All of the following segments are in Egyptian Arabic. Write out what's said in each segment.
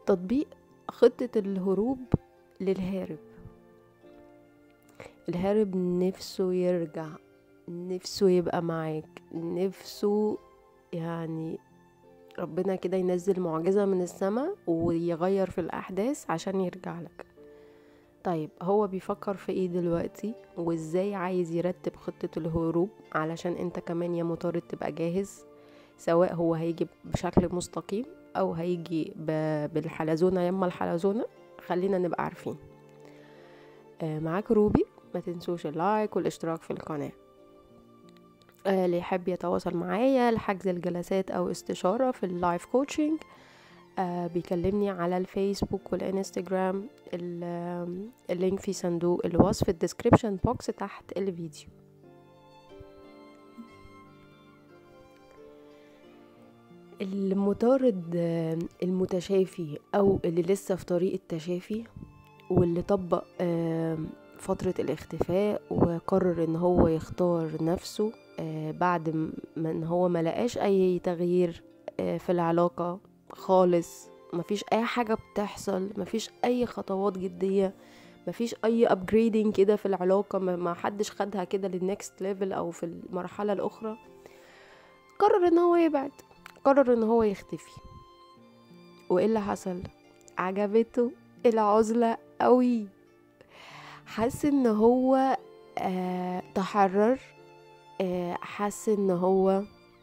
تطبيق خطة الهروب للهارب الهارب نفسه يرجع نفسه يبقى معاك نفسه يعني ربنا كده ينزل معجزة من السماء ويغير في الأحداث عشان يرجع لك طيب هو بيفكر في ايه دلوقتي وازاي عايز يرتب خطة الهروب علشان انت كمان يا مطارد تبقى جاهز سواء هو هيجي بشكل مستقيم او هيجي ب- بالحلزونة يما الحلزونة خلينا نبقى عارفين آه، معاك روبي ما تنسوش اللايك والاشتراك في القناة آه، اللي يحب يتواصل معايا لحجز الجلسات او استشارة في اللايف كوتشنج آه بيكلمني على الفيسبوك والانستجرام ال- آم، اللينك في صندوق الوصف الديسكريبشن بوكس تحت الفيديو المطارد آه، المتشافي او اللي لسه في طريق التشافي واللي طبق آم، فترة الاختفاء وقرر ان هو يختار نفسه آه، بعد م- ما ان هو ملقاش اي تغيير آه، في العلاقة خالص مفيش اي حاجة بتحصل مفيش اي خطوات جدية مفيش اي upgrading كده في العلاقة ما ما حدش خدها كده للنكست ليفل او في المرحلة الاخرى قرر ان هو يبعد قرر ان هو يختفي وايه اللي حصل عجبته العزلة قوي حس ان هو آه تحرر آه حس ان هو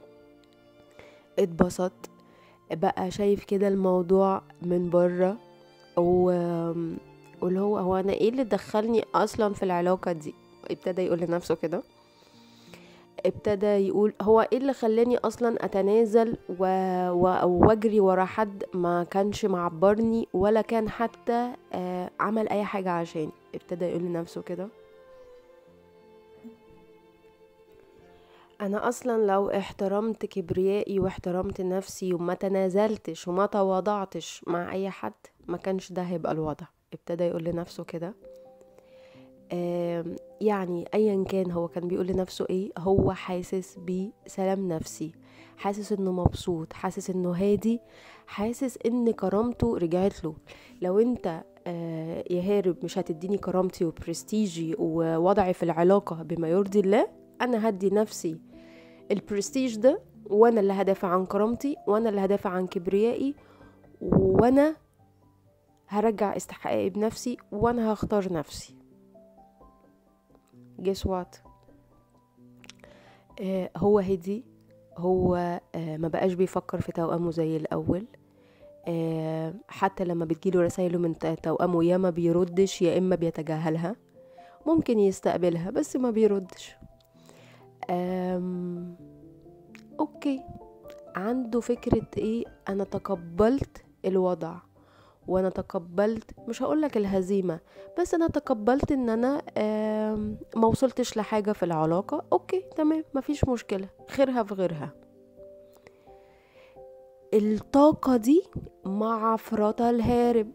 اتبسط بقى شايف كده الموضوع من بره و واللي هو هو انا ايه اللي دخلني اصلا في العلاقه دي ابتدى يقول لنفسه كده ابتدى يقول هو ايه اللي خلاني اصلا اتنازل و... و... واجري ورا حد ما كانش معبرني ولا كان حتى آه عمل اي حاجه عشان ابتدى يقول لنفسه كده انا اصلا لو احترمت كبريائي واحترمت نفسي وما تنازلتش وما تواضعتش مع اي حد ما كانش ده هيبقى الوضع ابتدى يقول لنفسه كده آم، يعني ايا كان هو كان بيقول لنفسه ايه هو حاسس بسلام نفسي حاسس انه مبسوط حاسس انه هادي حاسس ان كرامته رجعت له لو انت آه، يا هارب مش هتديني كرامتي وبرستيجي ووضعي في العلاقة بما يرضي الله انا هدي نفسي البرستيج ده وانا اللي هدافع عن كرامتي وانا اللي هدافع عن كبريائي وانا هرجع استحقاقي بنفسي وانا هختار نفسي guess what آه هو هدي هو آه ما بقاش بيفكر في توأمه زي الأول آه حتى لما بتجيله رسايله من ت- توأمه يا ما بيردش يا إما بيتجاهلها ممكن يستقبلها بس ما بيردش آم أوكي عنده فكرة إيه أنا تقبلت الوضع وانا تقبلت مش هقولك الهزيمة بس انا تقبلت ان انا آم، ما وصلتش لحاجة في العلاقة اوكي تمام مفيش مشكلة خيرها في غيرها الطاقة دي معفرطة الهارب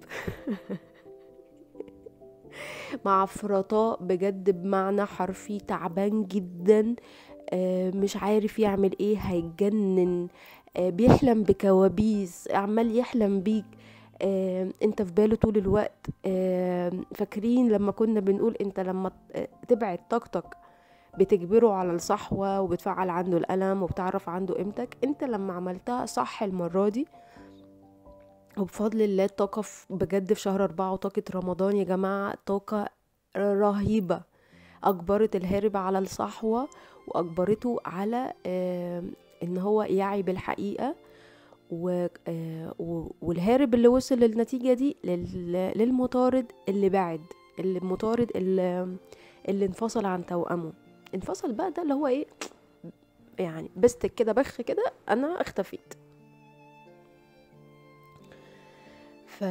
معفرطاه بجد بمعنى حرفي تعبان جدا آه، مش عارف يعمل ايه هيتجنن آه، بيحلم بكوابيس عمال يحلم بيك آه، انت في باله طول الوقت آه، فاكرين لما كنا بنقول انت لما ت- تبعد طاقتك بتجبره على الصحوة وبتفعل عنده الألم وبتعرف عنده قيمتك انت لما عملتها صح المرة دي وبفضل الله الطاقة في- بجد في شهر أربعة وطاقة رمضان يا جماعة طاقة رهيبة أجبرت الهارب على الصحوة وأجبرته على آه، إن هو يعي بالحقيقة و... آه، و- والهارب اللي وصل للنتيجة دي لل... للمطارد اللي بعد المطارد اللي, اللي انفصل عن توأمه انفصل بقى ده اللي هو ايه يعني بستك كده بخ كده انا اختفيت ف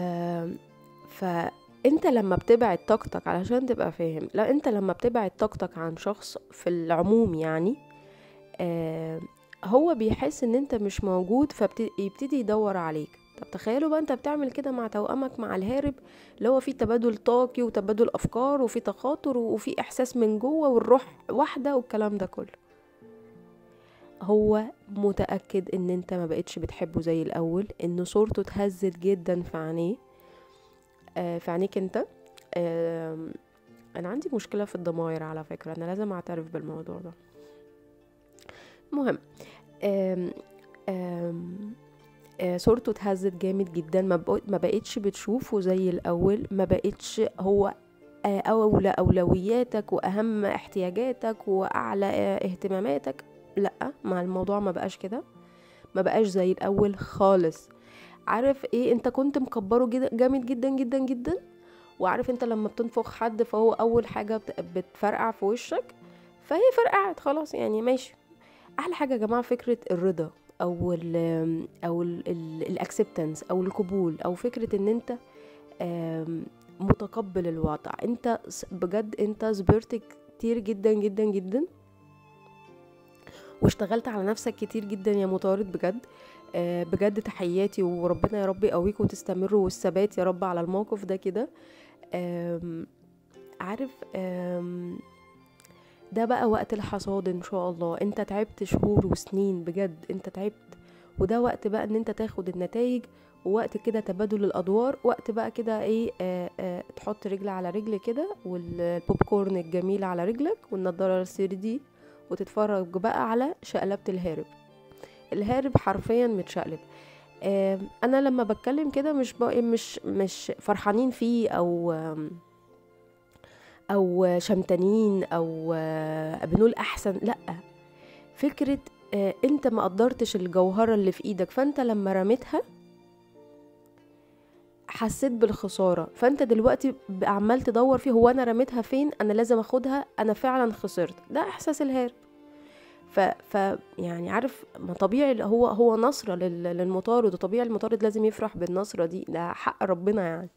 فانت لما بتبعد طاقتك علشان تبقى فاهم لا انت لما بتبعد طاقتك عن شخص في العموم يعني آه هو بيحس ان انت مش موجود فيبتدي يدور عليك طب تخيلوا بقى انت بتعمل كده مع توأمك مع الهارب اللي هو في تبادل طاقي وتبادل افكار وفي تخاطر وفي احساس من جوه والروح واحده والكلام ده كله هو متأكد ان انت ما بقتش بتحبه زي الاول ان صورته اتهزت جدا في عينيه آه في عينيك انت آه انا عندي مشكلة في الضماير على فكرة انا لازم اعترف بالموضوع ده المهم آم آم آه، صورته اتهزت جامد جدا ما بق- ما بقتش بتشوفه زي الاول ما بقتش هو آه، اولى اولوياتك واهم احتياجاتك واعلى آه، اهتماماتك لا مع الموضوع ما بقاش كده ما بقاش زي الاول خالص عارف ايه انت كنت مكبره جدا جامد جدا جدا جدا وعارف انت لما بتنفخ حد فهو اول حاجه بت- بتفرقع في وشك فهي فرقعت خلاص يعني ماشي احلى حاجه يا جماعه فكره الرضا او ال او الاكسبتنس او القبول او فكره ان انت آم، متقبل الوضع انت س- بجد انت صبرت كتير جدا جدا جدا واشتغلت على نفسك كتير جدا يا مطارد بجد آه، بجد تحياتي وربنا يا رب يقويك وتستمروا والثبات يا رب على الموقف ده كده آم، عارف آم، ده بقى وقت الحصاد ان شاء الله انت تعبت شهور وسنين بجد انت تعبت وده وقت بقى ان انت تاخد النتائج ووقت كده تبادل الادوار وقت بقى كده ايه آه آه تحط رجل على رجل كده والبوب كورن الجميل على رجلك والنضاره السير دي وتتفرج بقى على شقلبة الهارب الهارب حرفيا متشقلب آه انا لما بتكلم كده مش بقى مش مش فرحانين فيه او آم، او شمتانين او آه، بنقول احسن لا فكره آه، انت ما قدرتش الجوهره اللي في ايدك فانت لما رميتها حسيت بالخساره فانت دلوقتي ب- عمال تدور فيه هو انا رميتها فين انا لازم اخدها انا فعلا خسرت ده احساس الهارب ف, ف يعني عارف ما طبيعي هو هو نصره لل- للمطارد وطبيعي المطارد لازم يفرح بالنصره دي ده حق ربنا يعني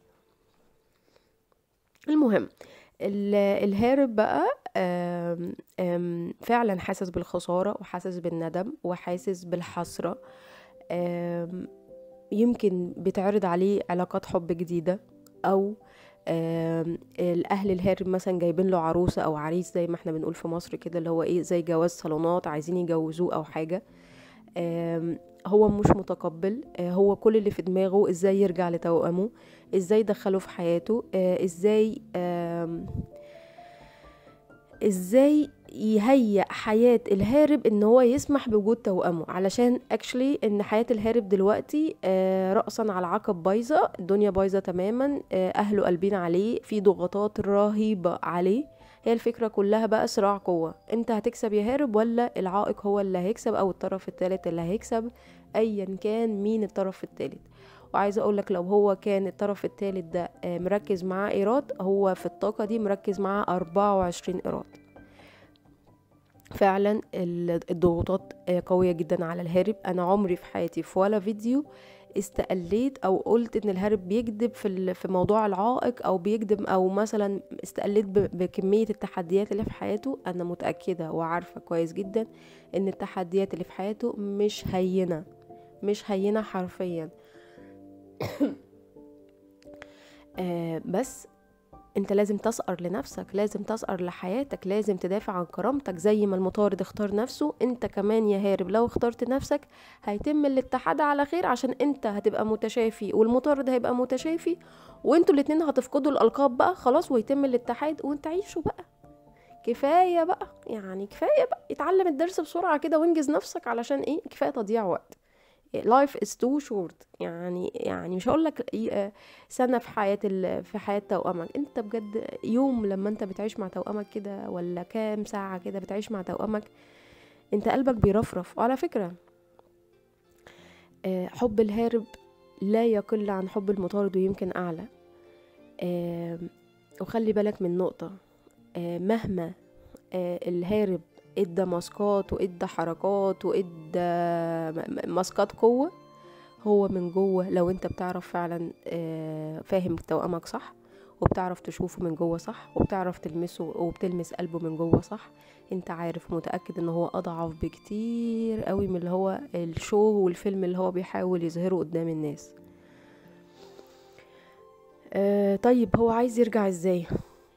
المهم ال- الهارب بقى آم، آم، فعلا حاسس بالخسارة وحاسس بالندم وحاسس بالحسرة آم، يمكن بتعرض عليه علاقات حب جديدة أو آم، الأهل الهارب مثلا جايبين له عروسة أو عريس زي ما احنا بنقول في مصر كده اللي هو ايه زي جواز صالونات عايزين يجوزوه أو حاجة آم، هو مش متقبل آه، هو كل اللي في دماغه ازاي يرجع لتوأمه ازاي يدخله في حياته آه، ازاي آم، ازاي يهيئ حياة الهارب ان هو يسمح بوجود توأمه علشان اكشلي ان حياة الهارب دلوقتي آه، رأسا على عقب بايظة الدنيا بايظة تماما آه، اهله قلبين عليه في ضغوطات رهيبة عليه هي الفكرة كلها بقى صراع قوة انت هتكسب يا هارب ولا العائق هو اللي هيكسب او الطرف الثالث اللي هيكسب ايا كان مين الطرف الثالث وعايزه اقول لك لو هو كان الطرف الثالث ده آه، مركز معاه ايراد هو في الطاقه دي مركز معاه 24 ايراد فعلا ال- الضغوطات آه، قويه جدا على الهارب انا عمري في حياتي في ولا فيديو استقليت او قلت ان الهارب بيكذب في ال- في موضوع العائق او بيكذب او مثلا استقليت ب- بكميه التحديات اللي في حياته انا متاكده وعارفه كويس جدا ان التحديات اللي في حياته مش هينه مش هينه حرفيا آه بس انت لازم تسقر لنفسك لازم تسقر لحياتك لازم تدافع عن كرامتك زي ما المطارد اختار نفسه انت كمان يا هارب لو اخترت نفسك هيتم الاتحاد على خير عشان انت هتبقى متشافي والمطارد هيبقى متشافي وانتوا الاتنين هتفقدوا الالقاب بقى خلاص ويتم الاتحاد وانت عيشوا بقى كفايه بقى يعني كفايه بقى اتعلم الدرس بسرعه كده وانجز نفسك علشان ايه كفايه تضييع وقت life is too short يعني يعني مش هقول لك سنه في حياه ال- في حياه توأمك انت بجد يوم لما انت بتعيش مع توأمك كده ولا كام ساعه كده بتعيش مع توأمك انت قلبك بيرفرف وعلى فكره آه، حب الهارب لا يقل عن حب المطارد ويمكن اعلى آم، وخلي بالك من نقطه آه، مهما آه، الهارب ادى ماسكات وادى حركات وادى م- م- ماسكات قوة هو من جوه لو انت بتعرف فعلا آه، فاهم توأمك صح وبتعرف تشوفه من جوه صح وبتعرف تلمسه وبتلمس قلبه من جوه صح انت عارف متأكد ان هو اضعف بكتير قوي من اللي هو الشو والفيلم اللي هو بيحاول يظهره قدام الناس آه طيب هو عايز يرجع ازاي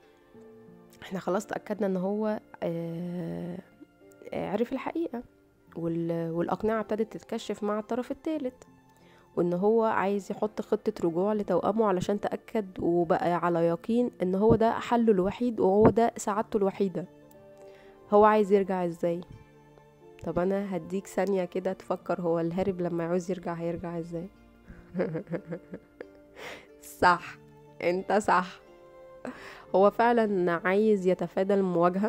احنا خلاص تأكدنا ان هو آه آه، عرف الحقيقة وال... والاقنعه ابتدت تتكشف مع الطرف الثالث وان هو عايز يحط خطه رجوع لتوأمه علشان تاكد وبقى على يقين ان هو ده حله الوحيد وهو ده سعادته الوحيده هو عايز يرجع ازاي طب انا هديك ثانيه كده تفكر هو الهارب لما يعوز يرجع هيرجع ازاي صح انت صح هو فعلا عايز يتفادى المواجهة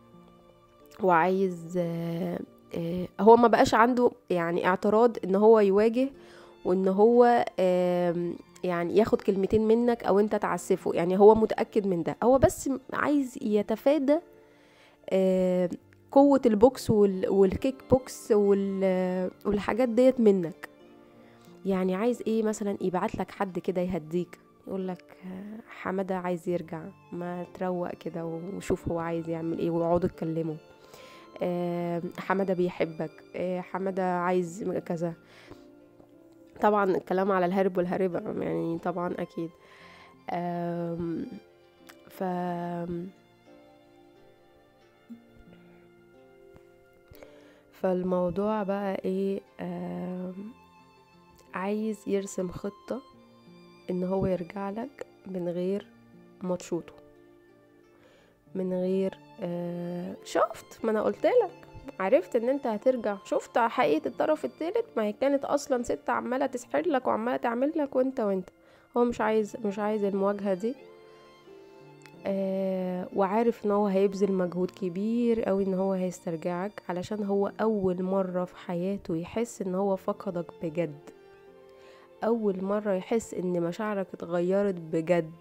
وعايز آه، آه، هو ما بقاش عنده يعني اعتراض ان هو يواجه وان هو آم، يعني ياخد كلمتين منك او انت تعسفه يعني هو متأكد من ده هو بس عايز يتفادى آم، قوة البوكس وال- والكيك بوكس وال- والحاجات ديت منك يعني عايز ايه مثلا يبعت لك حد كده يهديك يقول لك حمادة عايز يرجع ما تروق كده وشوف هو عايز يعمل ايه واقعدوا اتكلموا آه، حمادة بيحبك آه، حمادة عايز كذا طبعا الكلام على الهرب والهربة يعني طبعا اكيد آم، ف فالموضوع بقى ايه آم، عايز يرسم خطة ان هو يرجع لك من غير ما تشوطه من غير آه شفت ما انا قلت لك عرفت ان انت هترجع شفت حقيقة الطرف التالت ما هي كانت اصلا ست عمالة تسحر لك وعمالة تعمل لك وانت وانت هو مش عايز مش عايز المواجهة دي آه وعارف ان هو هيبذل مجهود كبير قوي ان هو هيسترجعك علشان هو اول مرة في حياته يحس ان هو فقدك بجد اول مرة يحس ان مشاعرك اتغيرت بجد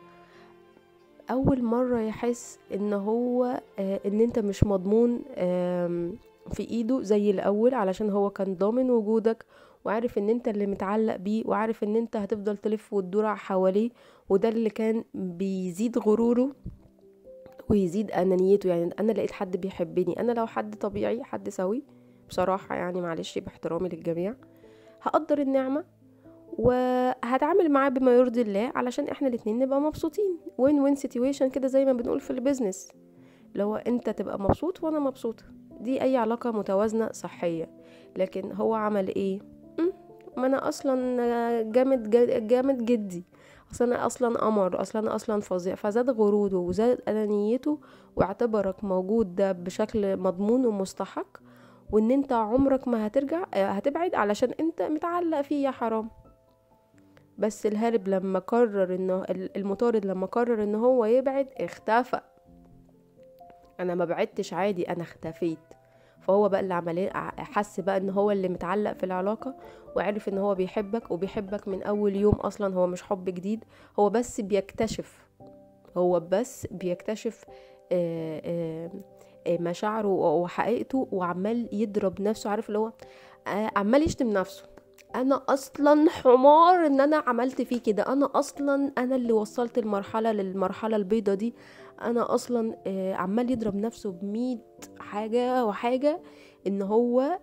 اول مرة يحس ان هو آه ان انت مش مضمون آم، في ايده زي الاول علشان هو كان ضامن وجودك وعارف ان انت اللي متعلق بيه وعارف ان انت هتفضل تلف وتدور حواليه وده اللي كان بيزيد غروره ويزيد انانيته يعني انا لقيت حد بيحبني انا لو حد طبيعي حد سوي بصراحة يعني معلش باحترامي للجميع هقدر النعمة وهتعامل معاه بما يرضي الله علشان احنا الاتنين نبقى مبسوطين وين وين سيتويشن كده زي ما بنقول في البيزنس لو انت تبقى مبسوط وانا مبسوطة دي اي علاقة متوازنة صحية لكن هو عمل ايه م? ما انا اصلا جامد جامد جدي اصلا انا اصلا قمر اصلا انا اصلا فظيع فزاد غروره وزاد انانيته واعتبرك موجود ده بشكل مضمون ومستحق وان انت عمرك ما هترجع هتبعد علشان انت متعلق فيه يا حرام بس الهارب لما قرر انه المطارد لما قرر ان هو يبعد اختفى انا ما بعدتش عادي انا اختفيت فهو بقى اللي عمل حس بقى ان هو اللي متعلق في العلاقه وعرف ان هو بيحبك وبيحبك من اول يوم اصلا هو مش حب جديد هو بس بيكتشف هو بس بيكتشف آآ آآ مشاعره وحقيقته وعمال يضرب نفسه عارف اللي هو عمال يشتم نفسه انا اصلا حمار ان انا عملت فيه كده انا اصلا انا اللي وصلت المرحله للمرحله البيضه دي انا اصلا عمال يضرب نفسه بمية حاجه وحاجه ان هو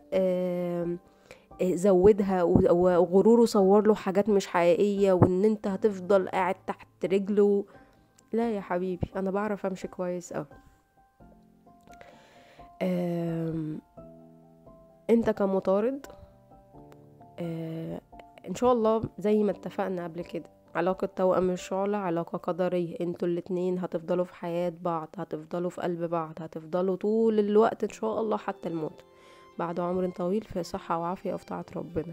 زودها وغروره صور له حاجات مش حقيقيه وان انت هتفضل قاعد تحت رجله لا يا حبيبي انا بعرف امشي كويس اوي انت كمطارد آه ان شاء الله زي ما اتفقنا قبل كده علاقة توأم الشعلة علاقة قدرية انتوا الاتنين هتفضلوا في حياة بعض هتفضلوا في قلب بعض هتفضلوا طول الوقت ان شاء الله حتى الموت بعد عمر طويل في صحة وعافية وفي طاعة ربنا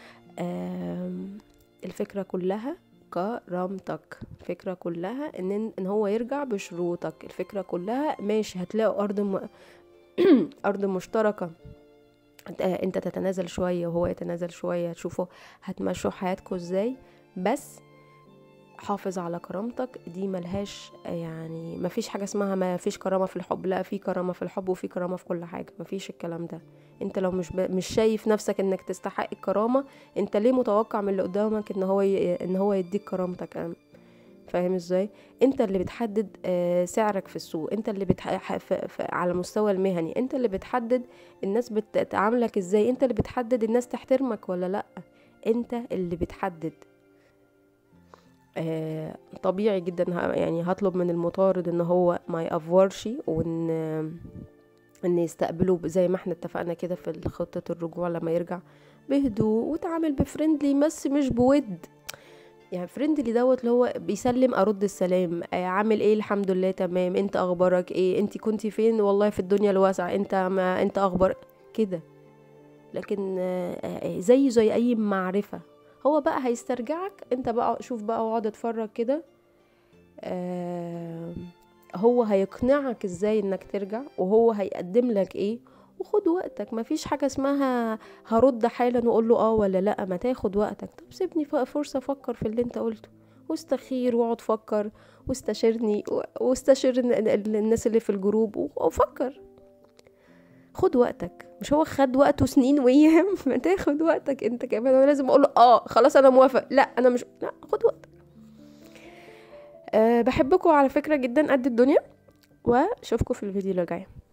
الفكرة كلها كرامتك الفكرة كلها ان ان هو يرجع بشروطك الفكرة كلها ماشي هتلاقوا ارض م... ارض مشتركة انت تتنازل شوية وهو يتنازل شوية تشوفوا هتمشوا حياتكم ازاي بس حافظ على كرامتك دي ملهاش يعني مفيش حاجة اسمها ما فيش كرامة في الحب لا في كرامة في الحب وفي كرامة في كل حاجة مفيش الكلام ده انت لو مش ب... مش شايف نفسك انك تستحق الكرامة انت ليه متوقع من اللي قدامك ان هو ي... ان هو يديك كرامتك فاهم ازاي انت اللي بتحدد آه سعرك في السوق انت اللي بتح... ف... ف... على المستوى المهني انت اللي بتحدد الناس بتعاملك ازاي انت اللي بتحدد الناس تحترمك ولا لا انت اللي بتحدد آه طبيعي جدا يعني هطلب من المطارد ان هو ما يأفورش وان ان يستقبلوا زي ما احنا اتفقنا كده في خطة الرجوع لما يرجع بهدوء وتعامل بفريندلي بس مش بود يعني فريندلي دوت اللي هو بيسلم ارد السلام آه عامل ايه الحمد لله تمام انت اخبارك ايه انت كنتي فين والله في الدنيا الواسعة انت ما انت اخبار كده لكن آه زي زي اي معرفة هو بقى هيسترجعك انت بقى شوف بقى واقعد اتفرج كده آه هو هيقنعك ازاي انك ترجع وهو هيقدم لك ايه وخد وقتك مفيش حاجة اسمها هرد حالا واقول له اه ولا لا ما تاخد وقتك طب سيبني فرصة افكر في اللي انت قلته واستخير واقعد فكر واستشيرني واستشير الناس اللي في الجروب وفكر خد وقتك مش هو خد وقته سنين وايام ما تاخد وقتك انت كمان انا لازم اقول له اه خلاص انا موافق لا انا مش لا خد وقتك أه بحبكم على فكرة جدا قد الدنيا واشوفكم في الفيديو اللي جاي